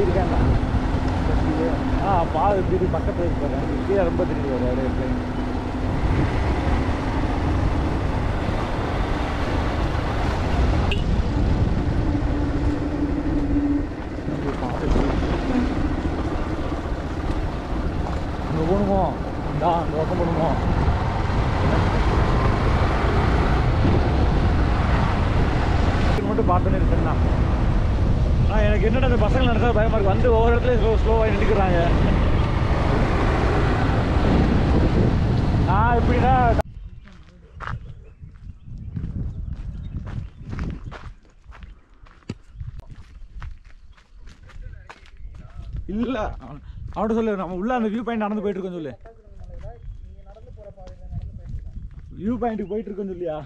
இருக்காங்க ஆ பால் திடீர் பக்கத்தில் இருப்பாரு கீழே ரொம்ப திடீர் வரும் அப்படியே plane. அப்படியே பார்த்துட்டு. அங்கே போகணுமோ இந்தா அந்த பக்கம் போகணுமோ இது மட்டும் பார்த்தோன்னே இருக்கேன் ஆ எனக்கு என்னடா இந்த பசங்க நடத்தா பயமா இருக்கு வந்து ஒவ்வொரு இடத்துல ஸ்லோ ஸ்லோவாக நிற்கிறாங்க நான் எப்படின்னா இல்ல அவன் அவன்கிட்ட சொல்லு நம்ம உள்ள அந்த வியூ பாயிண்ட் நடந்து போயிட்டு இருக்கோம் சொல்லு வியூ பாயிண்ட்டுக்கு போயிட்டு இருக்கோம் சொல்லியா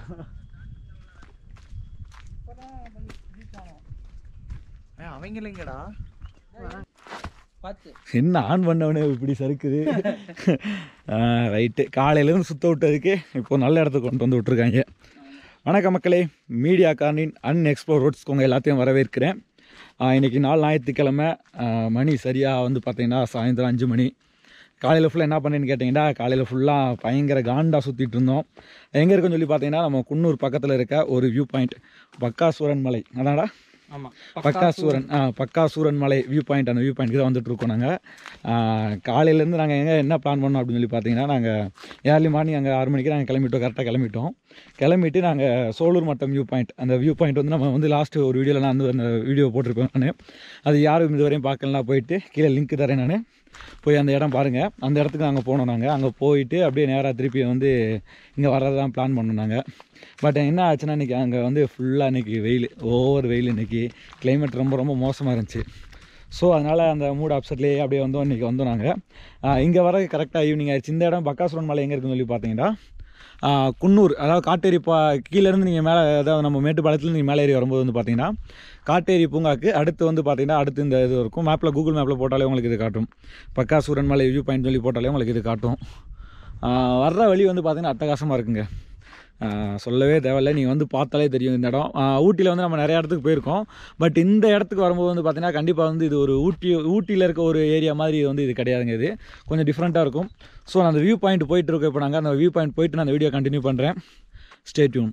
அவங்க இல்லைங்கடா பார்த்து என்ன ஆன் பண்ணவனே இப்படி சறுக்குது ரைட்டு காலையிலேருந்து சுத்த விட்டதுக்கு இப்போ நல்ல இடத்துக்கு கொண்டு வந்து விட்ருக்காங்க வணக்கம் மக்களே மீடியா கார்னின் அன்எக்ஸ்ப்ளோர் ரோட்ஸ்க்கு உங்கள் எல்லாத்தையும் வரவேற்கிறேன் ஆஹ் இன்னைக்கு நாள் ஞாயிற்றுக்கிழமை ஆஹ் மணி சரியாக வந்து பார்த்தீங்கன்னா சாயந்தரம் அஞ்சு மணி காலையில் ஃபுல்லாக என்ன பண்ணேன்னு கேட்டிங்கன்னா காலையில் ஃபுல்லாக பயங்கர காண்டாக சுற்றிட்டு இருந்தோம் எங்கே இருக்குன்னு சொல்லி பார்த்தீங்கன்னா நம்ம குன்னூர் பக்கத்தில் இருக்க ஒரு வியூ பாயிண்ட் பக்காசூரன் மலை அதான்டா ஆமாம் பக்காசூரன் ஆ பக்காசூரன் மலை வியூ பாயிண்ட் அந்த வியூ பாயிண்ட்க்கு தான் வந்துட்டு இருக்கோம் நாங்கள் காலையிலேருந்து நாங்கள் எங்கே என்ன பிளான் பண்ணோம் அப்படின்னு சொல்லி பார்த்தீங்கன்னா நாங்கள் ஏர்லி மார்னிங் அங்கே ஆறு மணிக்கு நாங்கள் கிளம்பிட்டோம் கரெக்டாக கிளம்பிட்டோம் கிளம்பிட்டு நாங்கள் சோலூர் மட்டம் வியூ பாயிண்ட் அந்த வியூ பாயிண்ட் வந்து நம்ம வந்து லாஸ்ட்டு ஒரு வீடியோவில் நான் வந்து அந்த வீடியோ போட்டிருப்பேன் நான் அது யாரும் இதுவரையும் பார்க்கலாம் போயிட்டு கீழே லிங்க் தரேன் நான் போய் அந்த இடம் பாருங்கள் அந்த இடத்துக்கு நாங்கள் போனோம் நாங்கள் அங்கே போயிட்டு அப்படியே நேராக திருப்பி வந்து இங்கே வர்றதான் பிளான் பண்ணோம் நாங்கள் பட் என்ன ஆச்சுன்னா இன்றைக்கி அங்கே வந்து ஃபுல்லாக இன்றைக்கி வெயில் ஓவர் வெயில் இன்றைக்கி கிளைமேட் ரொம்ப ரொம்ப மோசமாக இருந்துச்சு ஸோ அதனால் அந்த மூட் அப்செட்லேயே அப்படியே வந்தோம் இன்றைக்கி வந்தோம் நாங்கள் இங்கே வர கரெக்டாக ஈவினிங் ஆயிடுச்சு இந்த இடம் பக்காசுரன் மலை எங்கே இருக்குன்னு சொல்லி பார்த்தீங்கன்னா ஆ, குன்னூர் அதாவது காட்டேரி பா கீழேருந்து நீங்கள் மேலே அதாவது நம்ம மேட்டுப்பாளையத்தில் நீங்கள் மேலே ஏறி வரும்போது வந்து பார்த்தீங்கன்னா காட்டேரி பூங்காக்கு அடுத்து வந்து பார்த்தீங்கன்னா அடுத்து இந்த இது இருக்கும் மேப்பில் கூகுள் மேப்பில் போட்டாலே உங்களுக்கு இது காட்டும் பக்காசூரன் மலை வியூ பாயிண்ட் சொல்லி போட்டாலே உங்களுக்கு இது காட்டும் ஆ, வர்ற வழி வந்து பார்த்தீங்கன்னா அட்டகாசமாக இருக்குங்க ஆ, சொல்லவே தேவையில்லை நீங்கள் வந்து பார்த்தாலே தெரியும் இந்த இடம் ஆ, ஊட்டியில் வந்து நம்ம நிறைய இடத்துக்கு போயிருக்கோம் பட் இந்த இடத்துக்கு வரும்போது வந்து பார்த்தீங்கன்னா கண்டிப்பாக வந்து இது ஒரு ஊட்டி ஊட்டியில் இருக்க ஒரு ஏரியா மாதிரி இது வந்து இது கிடையாதுங்க இது கொஞ்சம் டிஃப்ரெண்ட்டாக இருக்கும் ஸோ நான் அந்த வியூ பாயிண்ட் போயிட்டு இருக்கோம் இப்போ நாங்கள் அந்த வியூ பாயிண்ட் போயிட்டு நான் அந்த வீடியோ கண்டினியூ பண்ணுறேன் ஸ்டே டியூன்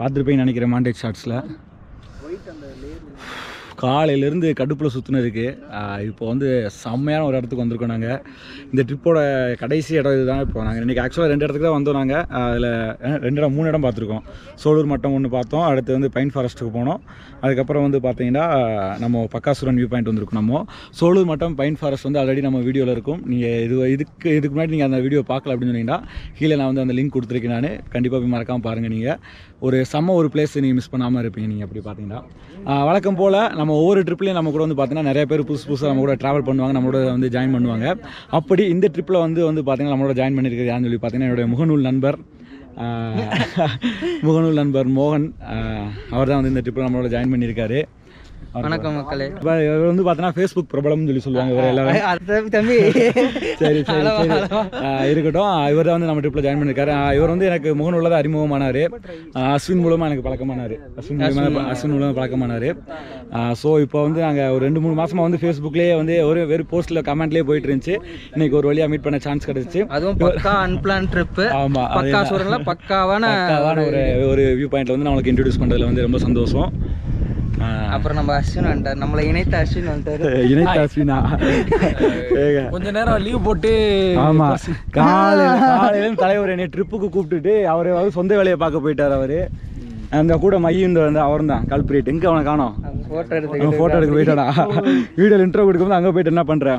பார்த்துருப்பீங்கன்னு நினைக்கிறேன் மாண்டேஜ் ஷார்ட்ஸில் காலையிலேருந்து கடுப்பில் சுற்றுனதுக்கு இப்போ வந்து செம்மையான ஒரு இடத்துக்கு வந்திருக்கோம் நாங்கள் இந்த ட்ரிப்போட கடைசி இடம் இதுதான் இப்போ நாங்கள் இன்றைக்கி ஆக்சுவலாக ரெண்டு இடத்துக்கு தான் வந்தோம் நாங்கள் அதில் ரெண்டு இடம் மூணு இடம் பார்த்துருக்கோம் சோலூர் மட்டம் ஒன்று பார்த்தோம் அடுத்து வந்து பைன் ஃபாரஸ்ட்டுக்கு போனோம் அதுக்கப்புறம் வந்து பார்த்தீங்கன்னா நம்ம பக்காசுரன் வியூ பாயிண்ட் வந்திருக்கோம் நம்ம சோலூர் மட்டம் பைன் ஃபாரஸ்ட் வந்து ஆல்ரெடி நம்ம வீடியோவில் இருக்கும் நீங்கள் இது இதுக்கு இதுக்கு முன்னாடி நீங்கள் அந்த வீடியோ பார்க்கல அப்படின்னு சொன்னீங்கன்னா கீழே நான் வந்து அந்த லிங்க் கொடுத்துருக்கேன் நான் கண்டிப்பாக போய் மறக்காமல் பாருங்கள் நீங்கள் ஒரு செம்ம ஒரு பிளேஸ் நீங்கள் மிஸ் பண்ணாமல் இருப்பீங்க நீங்கள் அப்படி பார்த்தீங்கன்னா ஆஹ் வழக்கம் போல் நம்ம ஒவ்வொரு ட்ரிப்லையும் நம்ம கூட வந்து பார்த்தீங்கன்னா நிறைய பேர் புதுசு புதுசாக நம்ம கூட ட்ராவல் பண்ணுவாங்க நம்மளோட வந்து ஜாயின் பண்ணுவாங்க அப்படி இந்த ட்ரிப்பில் வந்து வந்து பார்த்தீங்கன்னா நம்மளோட ஜாயின் பண்ணியிருக்கிறது யாருன்னு சொல்லி பார்த்தீங்கன்னா என்னுடைய முகநூல் நண்பர் ஆஹ் முகநூல் நண்பர் மோகன் அவர் தான் வந்து இந்த ட்ரிப்பில் நம்மளோட ஜாயின் பண்ணியிருக்காரு அவர் வணக்கம் மக்களே இப்ப இவர் வந்து பார்த்தீங்கன்னா ஃபேஸ்புக் பிரபலம்னு சொல்லி சொல்லுவாங்க இவர் எல்லாரும் அது தம்பி சரி சரி சரி ஆஹ் இருக்கட்டும் இவர் தான் வந்து நம்ம ட்ரிப்பில் ஜாயின் பண்ணியிருக்காரு ஆஹ் இவர் வந்து எனக்கு முகநூலில் தான் அறிமுகமானார் அஸ்வின் மூலமாக எனக்கு பழக்கமானார் அஸ்வின் மூலமாக அஸ்வின் மூலமாக பழக்கமானார் ஸோ இப்போ வந்து நாங்கள் ஒரு ரெண்டு மூணு மாசமா வந்து ஃபேஸ்புக்லேயே வந்து ஒரு வெறும் போஸ்ட்டில் கமெண்ட்லேயே போயிட்டு இருந்துச்சு இன்னைக்கு ஒரு வழியாக மீட் பண்ண சான்ஸ் கிடச்சிச்சு அதுவும் பக்கா அன்பிளான் ட்ரிப் ஆமா பக்கா சூரன்ல பக்காவான பக்காவான ஒரு ஒரு வியூ பாயிண்ட்ல வந்து நம்மளுக்கு இன்ட்ரடியூஸ் பண்ணுறதுல வந்து ரொம்ப சந்தோஷம் ஆஹ் அப்புறம் நம்ம அஸ்வின் வந்துட்டார் நம்மளை இணைத்த அஸ்வின் வந்துட்டாரு இணைத்த அஸ்வினா ஏங்க கொஞ்ச நேரம் லீவ் போட்டு ஆமா காலையில காலையில தலைவர் என்னை ட்ரிப்புக்கு கூப்பிட்டுட்டு அவர் வந்து சொந்த வேலையை பார்க்க போயிட்டார் அவரு அந்த கூட மையம் வந்து அவர் தான் கல்பிரேட் எங்க அவனை காணோம் போட்டோ அவன் எடுத்துக்கிட்டு போட்டோ எடுக்க போயிட்டாடா வீடியோல இன்ட்ரோ கொடுக்கும்போது அங்க போயிட்டு என்ன பண்ற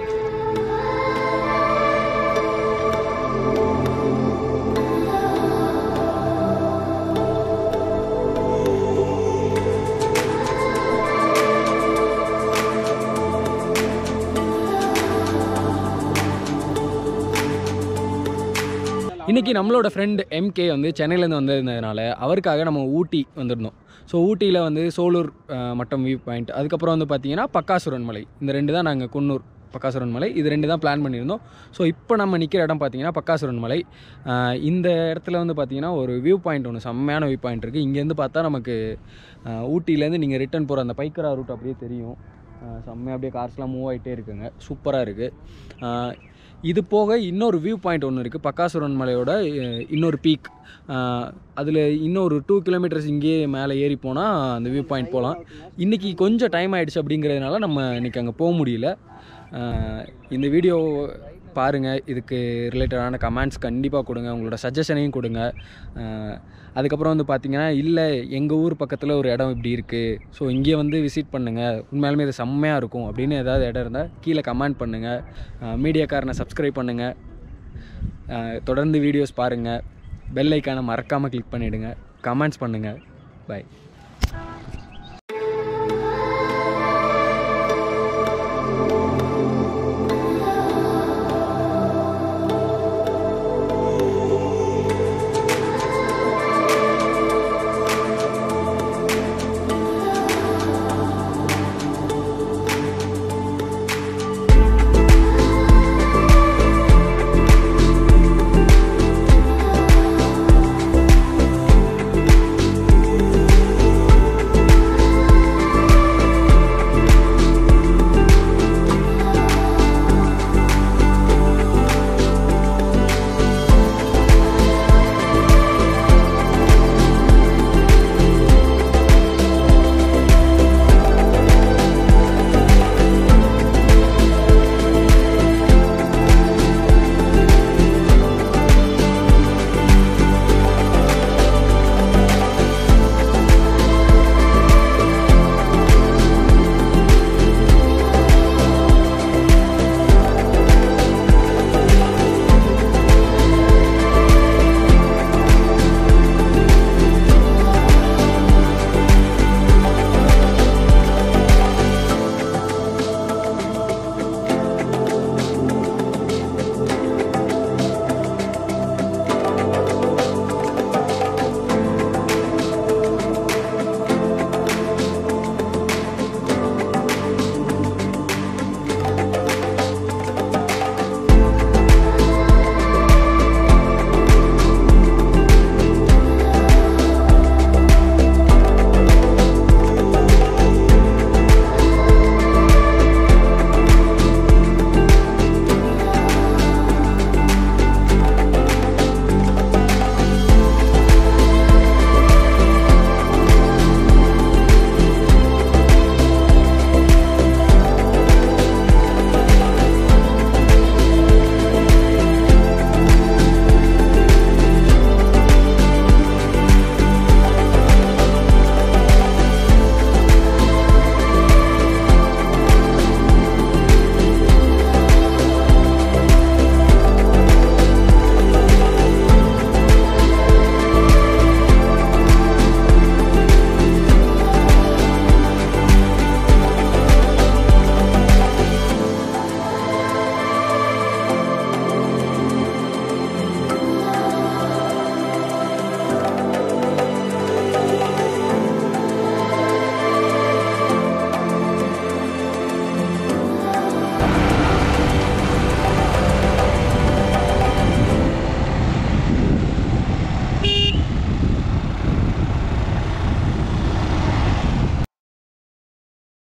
இன்றைக்கி நம்மளோட ஃப்ரெண்ட் எம்கே வந்து சென்னையிலேருந்து வந்திருந்ததுனால அவருக்காக நம்ம ஊட்டி வந்திருந்தோம் ஸோ ஊட்டியில் வந்து சோலூர் அஹ், மட்டம் வியூ பாயிண்ட் அதுக்கப்புறம் வந்து பார்த்தீங்கன்னா பக்காசுரன் மலை இந்த ரெண்டு தான் நாங்கள் குன்னூர் பக்காசுரன் மலை இது ரெண்டு தான் பிளான் பண்ணியிருந்தோம் ஸோ இப்போ நம்ம நிற்கிற இடம் பார்த்தீங்கன்னா பக்காசுரன் மலை அஹ், இந்த இடத்துல வந்து பார்த்தீங்கன்னா ஒரு வியூ பாயிண்ட் ஒன்று செம்மையான வியூ பாயிண்ட் இருக்குது இங்கேருந்து பார்த்தா நமக்கு அஹ், ஊட்டியிலேருந்து நீங்கள் ரிட்டர்ன் போகிற அந்த பைக்கரா ரூட் அப்படியே தெரியும் அஹ், செம்மையா அப்படியே கார்ஸ்லாம் மூவ் ஆகிட்டே இருக்குங்க சூப்பராக இருக்குது இது போக இன்னொரு வியூ பாயிண்ட் ஒன்று இருக்குது பக்காசுரன் மலையோட அஹ், இன்னொரு பீக் அதில் இன்னொரு டூ கிலோமீட்டர்ஸ் இங்கேயே மேலே ஏறி போனால் அந்த வியூ பாயிண்ட் போகலாம் இன்றைக்கி கொஞ்சம் டைம் ஆயிடுச்சு அப்படிங்கிறதுனால நம்ம இன்றைக்கி அங்கே போக முடியல அஹ், இந்த வீடியோ பாருங்கள் இதுக்கு ரிலேட்டடான கமெண்ட்ஸ் கண்டிப்பாக கொடுங்க உங்களோட சஜஷனையும் கொடுங்க அஹ், அதுக்கப்புறம் வந்து பார்த்தீங்கன்னா இல்லை எங்கள் ஊர் பக்கத்தில் ஒரு இடம் இப்படி இருக்குது ஸோ இங்கே வந்து விசிட் பண்ணுங்கள் உண்மையாலுமே இது செம்மையாக இருக்கும் அப்படின்னு ஏதாவது இடம் இருந்தால் கீழே கமெண்ட் பண்ணுங்கள் மீடியாக்காரனை சப்ஸ்கிரைப் பண்ணுங்கள் தொடர்ந்து வீடியோஸ் பாருங்கள் பெல் ஐக்கானை மறக்காமல் கிளிக் பண்ணிவிடுங்க கமெண்ட்ஸ் பண்ணுங்கள் பை